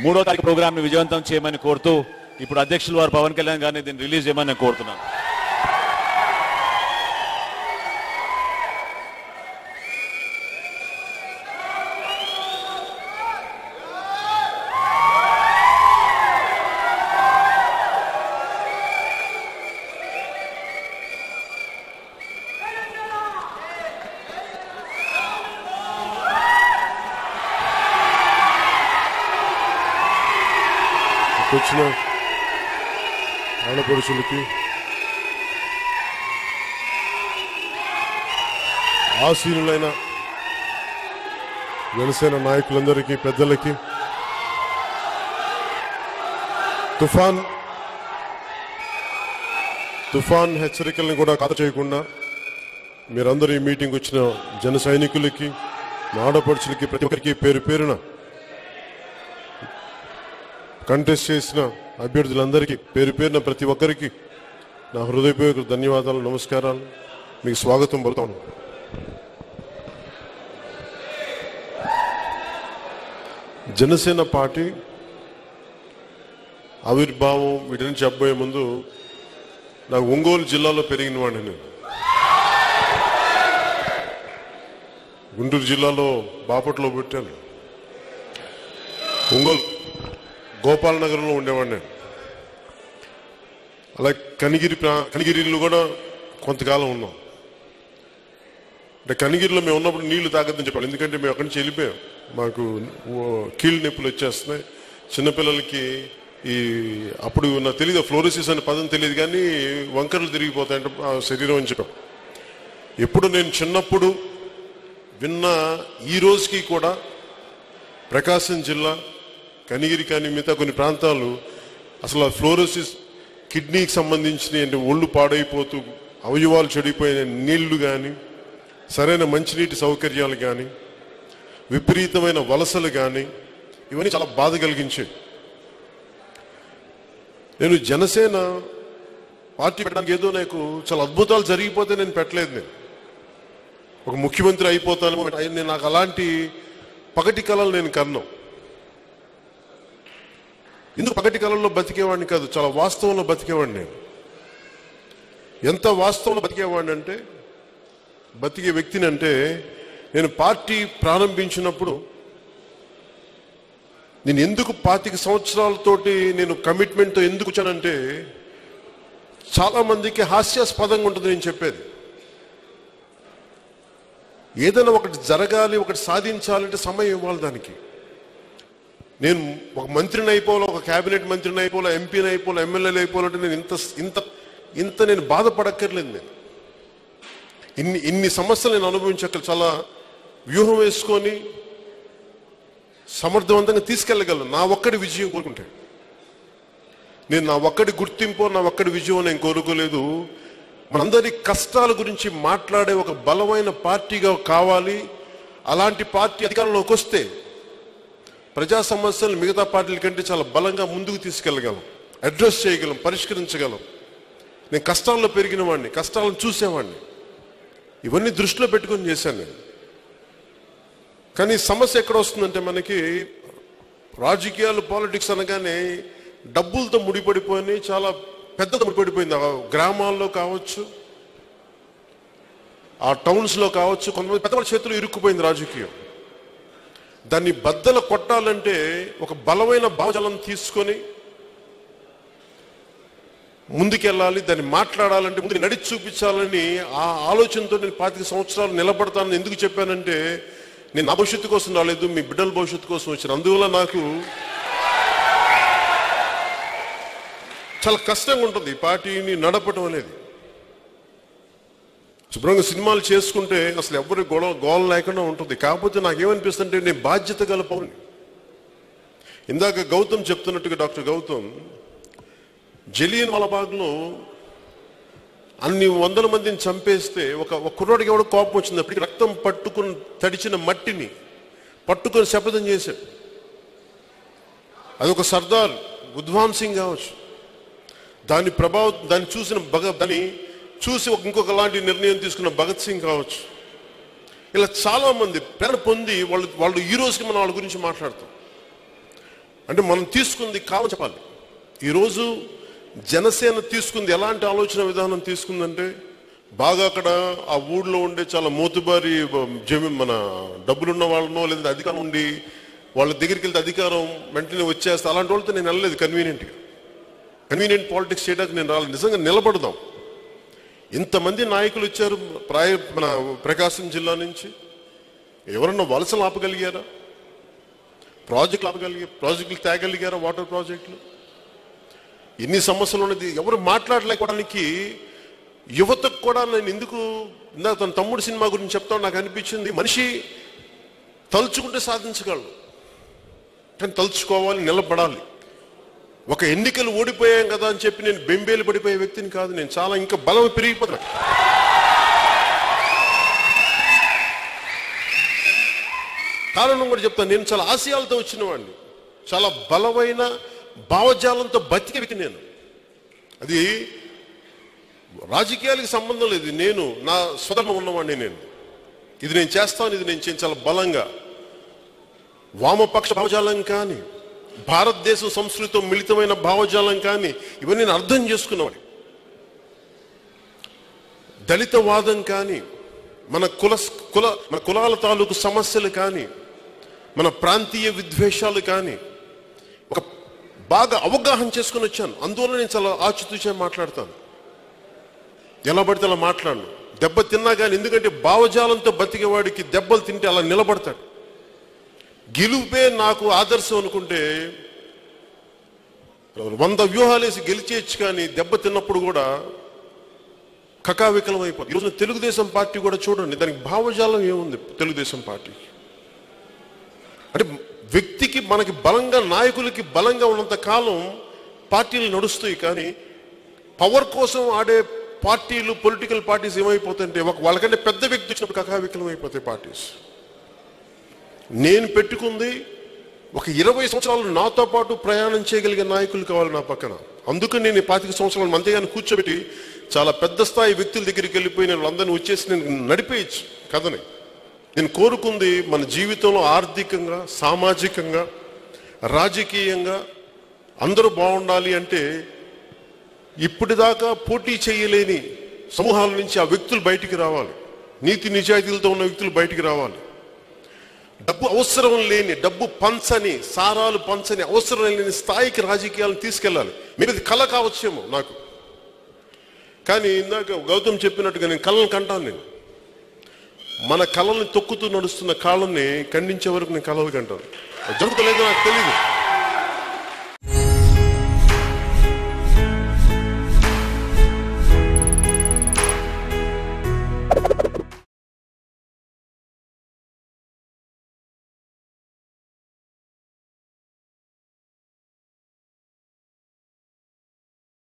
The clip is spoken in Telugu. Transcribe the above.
మూడో తారీఖు ప్రోగ్రామ్ ని విజయవంతం చేయమని కోరుతూ ఇప్పుడు అధ్యక్షులు వారు పవన్ కళ్యాణ్ గారిని దీన్ని రిలీజ్ చేయమని నేను కోరుతున్నాను వచ్చిన ఆడపడుచులకి ఆసీనులైన జనసేన నాయకులందరికీ పెద్దలకి తుఫాన్ తుఫాన్ హెచ్చరికల్ని కూడా కథ చేయకుండా మీరందరూ ఈ మీటింగ్ వచ్చిన జన సైనికులకి మా ఆడపడుచులకి ప్రతి ఒక్కరికి పేరు పేరున కంటెస్ట్ చేసిన అభ్యర్థులందరికీ పేరు పేరున ప్రతి ఒక్కరికి నా హృదయపూర్వక ధన్యవాదాలు నమస్కారాలు మీకు స్వాగతం పలుతాను జనసేన పార్టీ ఆవిర్భావం వీటిని చెప్పబోయే ముందు నాకు ఒంగోలు జిల్లాలో పెరిగిన వాడిని నేను గుంటూరు జిల్లాలో బాపట్లో పుట్టాను ఒంగోలు గోపాల్ నగరంలో ఉండేవాడిని నేను అలా కనిగిరి ప్రా- కనిగిరిలో కూడా కొంతకాలం ఉన్నాం అంటే కనిగిరిలో మేము ఉన్నప్పుడు నీళ్లు తాగద్దని చెప్పాలి ఎందుకంటే మేము అక్కడి నుంచి వెళ్ళిపోయాం మాకు ఓ కీళ్ళ నొప్పులు వచ్చేస్తున్నాయి చిన్నపిల్లలకి ఈ అప్పుడు నాకు తెలియదు ఫ్లోరోసిస్ అనే పదం తెలియదు కానీ వంకరలు తిరిగిపోతాయంటే ఆ శరీరం అని చెప్పాం ఎప్పుడు నేను చిన్నప్పుడు విన్న ఈ రోజుకి కూడా ప్రకాశం జిల్లా కనిగిరి కానీ మిగతా కొన్ని ప్రాంతాలు అసలు ఆ ఫ్లోరోసిస్ కిడ్నీకి సంబంధించిన ఏంటి ఒళ్ళు పాడైపోతూ అవయవాలు చెడిపోయిన నీళ్లు కానీ సరైన మంచినీటి సౌకర్యాలు కానీ విపరీతమైన వలసలు కానీ ఇవన్నీ చాలా బాధ కలిగించాయి నేను జనసేన పార్టీ పెట్టడానికి ఏదో నాకు చాలా అద్భుతాలు జరిగిపోతే నేను పెట్టలేదు నేను ఒక ముఖ్యమంత్రి అయిపోతాను నేను నాకు అలాంటి పగటి కళలు నేను కన్నాం ఎందుకు పగటి కాలంలో బతికేవాడిని కాదు చాలా వాస్తవంలో బతికేవాడిని నేను ఎంత వాస్తవంలో బతికేవాడిని అంటే బతికే వ్యక్తిని అంటే నేను పార్టీ ప్రారంభించినప్పుడు నేను ఎందుకు పాతిక సంవత్సరాలతోటి నేను కమిట్మెంట్తో ఎందుకు వచ్చానంటే చాలా మందికి హాస్యాస్పదంగా ఉంటుంది నేను చెప్పేది ఏదైనా ఒకటి జరగాలి ఒకటి సాధించాలంటే సమయం ఇవ్వాలి దానికి నేను ఒక మంత్రిని అయిపోవాలో ఒక కేబినెట్ మంత్రిని అయిపోవాలో ఎంపీని అయిపోవాలో ఎమ్మెల్యేలు అయిపోవాలంటే నేను ఇంత ఇంత ఇంత నేను బాధపడక్కర్లేదు నేను ఇన్ని ఇన్ని సమస్యలు నేను అనుభవించక చాలా వ్యూహం వేసుకొని సమర్థవంతంగా తీసుకెళ్ళగలను నా ఒక్కడి విజయం కోరుకుంటే నేను నా ఒక్కడి గుర్తింపు నా ఒక్కడి విజయం నేను కోరుకోలేదు మనందరి కష్టాల గురించి మాట్లాడే ఒక బలమైన పార్టీగా కావాలి అలాంటి పార్టీ అధికారంలోకి వస్తే ప్రజా సమస్యలు మిగతా పార్టీల కంటే చాలా బలంగా ముందుకు తీసుకెళ్ళగలం అడ్రస్ చేయగలం పరిష్కరించగలం నేను కష్టాల్లో పెరిగిన వాడిని కష్టాలను చూసేవాడిని ఇవన్నీ దృష్టిలో పెట్టుకొని చేశాను నేను కానీ సమస్య ఎక్కడ వస్తుందంటే మనకి రాజకీయాలు పాలిటిక్స్ అనగానే డబ్బులతో ముడిపడిపోయి చాలా పెద్దతో ముడిపడిపోయింది ఆ గ్రామాల్లో కావచ్చు ఆ టౌన్స్లో కావచ్చు కొంతమంది పెద్దవాళ్ళ చేతులు ఇరుక్కుపోయింది రాజకీయం దాన్ని బద్దలు కొట్టాలంటే ఒక బలమైన భావజలం తీసుకొని ముందుకెళ్ళాలి దాన్ని మాట్లాడాలంటే ముందు నడిచి చూపించాలని ఆ ఆలోచనతో నేను పాతిక సంవత్సరాలు నిలబడతానని ఎందుకు చెప్పానంటే నేను నా భవిష్యత్తు కోసం రాలేదు మీ బిడ్డల భవిష్యత్తు కోసం వచ్చాను అందువల్ల నాకు చాలా కష్టంగా ఉంటుంది ఈ పార్టీని నడపడం అనేది శుభ్రంగా సినిమాలు చేసుకుంటే అసలు ఎవరి గొడవ గోల లేకుండా ఉంటుంది కాకపోతే నాకేమనిపిస్తుంటే నేను బాధ్యత గల పౌరుని ఇందాక గౌతమ్ చెప్తున్నట్టుగా డాక్టర్ గౌతమ్ జలియన్ వాలాబాగ్లో అన్ని వందల మందిని చంపేస్తే ఒక ఒక కుర్రాడికి ఎవడో కోపం వచ్చింది అప్పటికి రక్తం పట్టుకుని తడిచిన మట్టిని పట్టుకొని శపథం చేశాడు అది ఒక సర్దార్ ఉద్వామ్ సింగ్ కావచ్చు దాని ప్రభావం దాన్ని చూసిన భగ దాన్ని చూసి ఒక ఇంకొక లాంటి నిర్ణయం తీసుకున్న భగత్ సింగ్ కావచ్చు ఇలా చాలా మంది ప్రేరణ పొంది వాళ్ళు వాళ్ళు ఈ రోజుకి మనం వాళ్ళ గురించి మాట్లాడతాం అంటే మనం తీసుకుంది కాలం చెప్పాలి ఈరోజు జనసేన తీసుకుంది ఎలాంటి ఆలోచన విధానం తీసుకుందంటే బాగా అక్కడ ఆ ఊళ్ళో ఉండే చాలా మోతుబారి జమి మన డబ్బులున్న వాళ్ళనో లేదా అధికారం ఉండి వాళ్ళ దగ్గరికి వెళ్తే అధికారం వెంటనే వచ్చేస్తే అలాంటి వాళ్ళతో నేను వెళ్ళలేదు కన్వీనియంట్గా కన్వీనియంట్ పాలిటిక్స్ చేయడానికి నేను రాలేదు నిజంగా నిలబడదాం ఇంతమంది నాయకులు వచ్చారు ప్రాయ మన ప్రకాశం జిల్లా నుంచి ఎవరన్నా వలసలు ఆపగలిగారా ప్రాజెక్టులు ఆపగలిగే ప్రాజెక్టులు తేగలిగారా వాటర్ ప్రాజెక్టులు ఎన్ని సమస్యలు ఉన్నది ఎవరు మాట్లాడలేకపోవడానికి యువతకు కూడా నేను ఎందుకు ఇందాక తన తమ్ముడు సినిమా గురించి చెప్తాను నాకు అనిపించింది మనిషి తలుచుకుంటే సాధించగలడు కానీ తలుచుకోవాలి నిలబడాలి ఒక ఎన్నికలు ఓడిపోయాం కదా అని చెప్పి నేను బెంబేలు పడిపోయే వ్యక్తిని కాదు నేను చాలా ఇంకా బలం పెరిగిపోతున్నా కారణం కూడా చెప్తాను నేను చాలా ఆశయాలతో వచ్చిన వాడిని చాలా బలమైన భావజాలంతో బతికే వ్యక్తి నేను అది రాజకీయాలకు సంబంధం లేదు నేను నా స్వధర్మం ఉన్నవాడిని నేను ఇది నేను చేస్తాను ఇది నేను చేయను చాలా బలంగా వామపక్ష భావజాలం కానీ భారతదేశం సంస్కృతితో మిళితమైన భావజాలం కానీ ఇవన్నీ నేను అర్థం చేసుకున్నవాడి దళిత వాదం కానీ మన కుల కుల మన కులాల తాలూకు సమస్యలు కానీ మన ప్రాంతీయ విద్వేషాలు కానీ ఒక బాగా అవగాహన చేసుకుని వచ్చాను అందువల్ల నేను చాలా ఆచితూచే మాట్లాడతాను ఎలా పడితే అలా మాట్లాడను దెబ్బ తిన్నా కానీ ఎందుకంటే భావజాలంతో బతికేవాడికి దెబ్బలు తింటే అలా నిలబడతాడు గెలుపే నాకు ఆదర్శం అనుకుంటే వంద వ్యూహాలేసి గెలిచేయచ్చు కానీ దెబ్బ తిన్నప్పుడు కూడా కకావికలం అయిపోతుంది ఈరోజు తెలుగుదేశం పార్టీ కూడా చూడండి దానికి భావజాలం ఏముంది తెలుగుదేశం పార్టీ అంటే వ్యక్తికి మనకి బలంగా నాయకులకి బలంగా ఉన్నంత కాలం పార్టీలు నడుస్తాయి కానీ పవర్ కోసం ఆడే పార్టీలు పొలిటికల్ పార్టీస్ ఏమైపోతాయంటే ఒక వాళ్ళకంటే పెద్ద వ్యక్తి వచ్చినప్పుడు కకావికలం అయిపోతాయి పార్టీస్ నేను పెట్టుకుంది ఒక ఇరవై సంవత్సరాలు నాతో పాటు ప్రయాణం చేయగలిగే నాయకులు కావాలి నా పక్కన అందుకని నేను ఈ పాతిక సంవత్సరాలు మంత్రిగాని కూర్చోబెట్టి చాలా పెద్ద స్థాయి వ్యక్తుల దగ్గరికి వెళ్ళిపోయి నేను వాళ్ళందరినీ వచ్చేసి నేను నడిపేయచ్చు కథని నేను కోరుకుంది మన జీవితంలో ఆర్థికంగా సామాజికంగా రాజకీయంగా అందరూ బాగుండాలి అంటే ఇప్పటిదాకా పోటీ చేయలేని సమూహాల నుంచి ఆ వ్యక్తులు బయటికి రావాలి నీతి నిజాయితీలతో ఉన్న వ్యక్తులు బయటికి రావాలి డబ్బు అవసరం లేని డబ్బు పంచని సారాలు పంచని అవసరం లేని స్థాయికి రాజకీయాలను తీసుకెళ్ళాలి మీరు ఇది కళ కావచ్చేమో నాకు కానీ ఇందాక గౌతమ్ చెప్పినట్టుగా నేను కళను కంటాను నేను మన కళల్ని తొక్కుతూ నడుస్తున్న కాళ్ళని ఖండించే వరకు నేను కళలు కంటాను జరుగుతలేదో నాకు తెలియదు